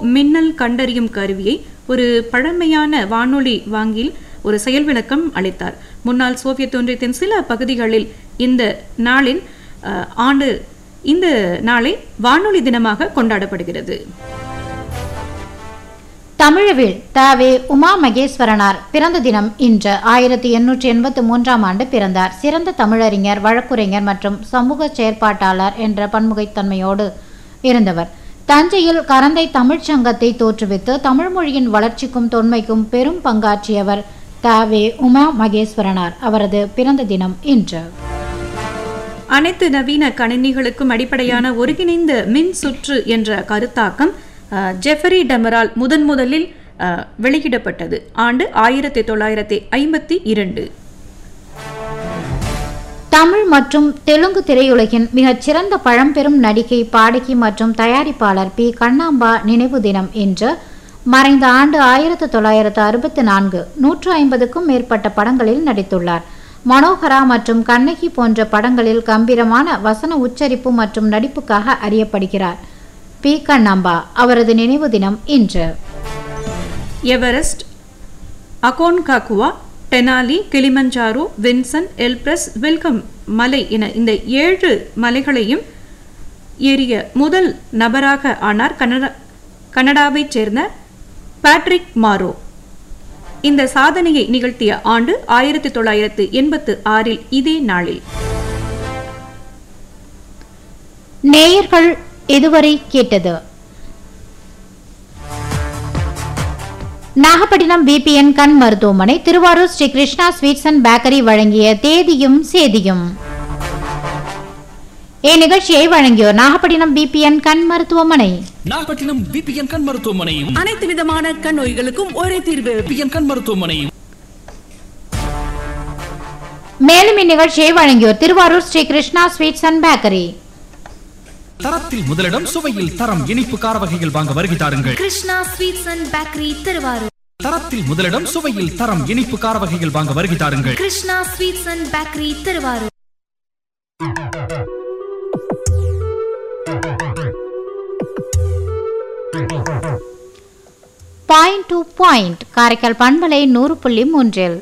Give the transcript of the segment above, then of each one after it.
மின்னல் கண்டறியும் கருவியை ஒரு பழமையான வானொலி வாங்கில் ஒரு செயல் விளக்கம் அளித்தார் முன்னாள் சோவியத் ஒன்றியத்தின் சில பகுதிகளில் இந்த நாளின் அஹ், ஆண்டு இந்த நாளை வானொலி தினமாக கொண்டாடப்படுகிறது தமிழவில் தாவே உமா மகேஸ்வரனார் பிறந்த தினம் இன்று ஆயிரத்தி எண்ணூற்றி எண்பத்தி மூன்றாம் ஆண்டு பிறந்தார் சிறந்த தமிழறிஞர் வழக்குரைஞர் மற்றும் சமூக செயற்பாட்டாளர் என்ற பன்முகைத்தன்மையோடு இருந்தவர் தஞ்சையில் கரந்தை தமிழ்ச் சங்கத்தை தோற்றுவித்து தமிழ் மொழியின் வளர்ச்சிக்கும் தொன்மைக்கும் பெரும் பங்காற்றியவர் தாவே உமா மகேஸ்வரனார் அவரது பிறந்த தினம் இன்று அனைத்து நவீன கணினிகளுக்கும் அடிப்படையான ஒருங்கிணைந்த மின் சுற்று என்ற கருத்தாக்கம் அஹ், ஜெஃபரி டெமரால் முதன் முதலில் அஹ், வெளியிடப்பட்டது ஆண்டு ஆயிரத்தி தொள்ளாயிரத்தி ஐம்பத்தி இரண்டு தமிழ் மற்றும் தெலுங்கு திரையுலகின் மிகச் சிறந்த பழம்பெரும் நடிகை பாடகி மற்றும் தயாரிப்பாளர் பி கண்ணாம்பா நினைவு தினம் இன்று மறைந்த ஆண்டு ஆயிரத்து தொள்ளாயிரத்து அறுபத்தி நான்கு நூற்று ஐம்பதுக்கும் மேற்பட்ட படங்களில் நடித்துள்ளார் மனோகரா மற்றும் கண்ணகி போன்ற படங்களில் கம்பீரமான வசன உச்சரிப்பு மற்றும் நடிப்புக்காக அறியப்படுகிறார் பி கண்ணாம்பா அவரது நினைவு தினம் இன்று Everest Aconcagua Denali Kilimanjaro Vinson Elbrus welcome மலை என இந்த ஏழு மலைகளையும் ஏறிய முதல் நபராக ஆனார் கனடா கனடாவைச் சேர்ந்த பேட்ரிக் மாரோ இந்த சாதனையை நிகழ்த்திய ஆண்டு ஆயிரத்தி தொள்ளாயிரத்து எண்பத்து ஆறில் இதே நாளில் நேயர்கள் இதுவரை கேட்டது நாகப்பட்டினம் பிபிஎன் கண் மருத்துவமனை Thiruvarur Sri Krishna sweets and bakery வழங்கிய தேதியும் சேதியும் இந்நிகழ்ச்சியை வழங்கியோர் நாகப்பட்டினம் பிபிஎன் கண் மருத்துவமனை நாகப்பட்டினம் பிபிஎன் கண் மருத்துவமனையும் அனைத்து விதமான கண் நோய்களுக்கும் ஒரே தீர்வு பிபிஎன் கண் மருத்துவமனையும் மேலும் இந்நிகழ்ச்சியை வழங்கியோர் Thiruvarur Sri Krishna sweets and bakery தரத்தில் முதலிடம் சுவையில் தரம் இனிப்பு கார வகைகள் வாங்க வருகை தாருங்கள் Krishna sweets and bakery Thiruvarur தரத்தில் முதலிடம் சுவையில் தரம் இனிப்பு கார வகைகள் வாங்க வருகை தாருங்கள் Krishna sweets and bakery Thiruvarur point to point Karaikal பண்பலை நூறு புள்ளி மூன்றில்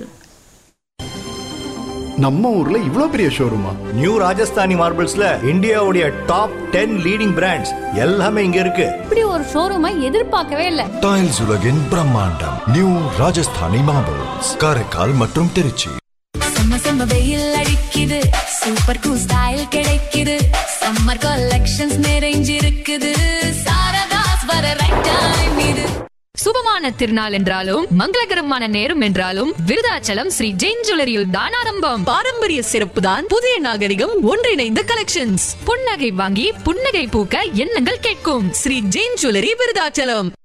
நம்ம ஊர்ல இவ்ளோ பெரிய ஷோரூமா நியூ ராஜஸ்தானி மார்பிள்ஸ்ல இந்தியாவுடைய டாப் டென் லீடிங் பிராண்ட்ஸ் எல்லாமே இங்க இருக்கு இப்படி ஒரு ஷோரூமை எதிர்பார்க்கவே இல்லை டைல்ஸ் உலகின் பிரம்மாண்டம் நியூ ராஜஸ்தானி மார்பிள்ஸ் காரைக்கால் மற்றும் திருச்சி செம்ம செம்ம வெயில் அடிக்குது சூப்பர் கூல் ஸ்டைல் கிடைக்குது சம்மர் கலெக்ஷன்ஸ் நிறைஞ்சிருக்குது சாரதாஸ் வர ரைட் டைம் இது சுபமான திருநாள் என்றாலும் மங்களகரமான நேரம் என்றாலும் விருதாச்சலம் ஸ்ரீ ஜெயின் ஜுவல்லரியில் தான் ஆரம்பம் பாரம்பரிய சிறப்பு தான் புதிய நாகரிகம் ஒன்றிணைந்த கலெக்ஷன்ஸ் புன்னகை வாங்கி புன்னகை பூக்க எண்ணங்கள் கேட்கும் ஸ்ரீ ஜெயின் ஜுவல்லரி விருதாச்சலம்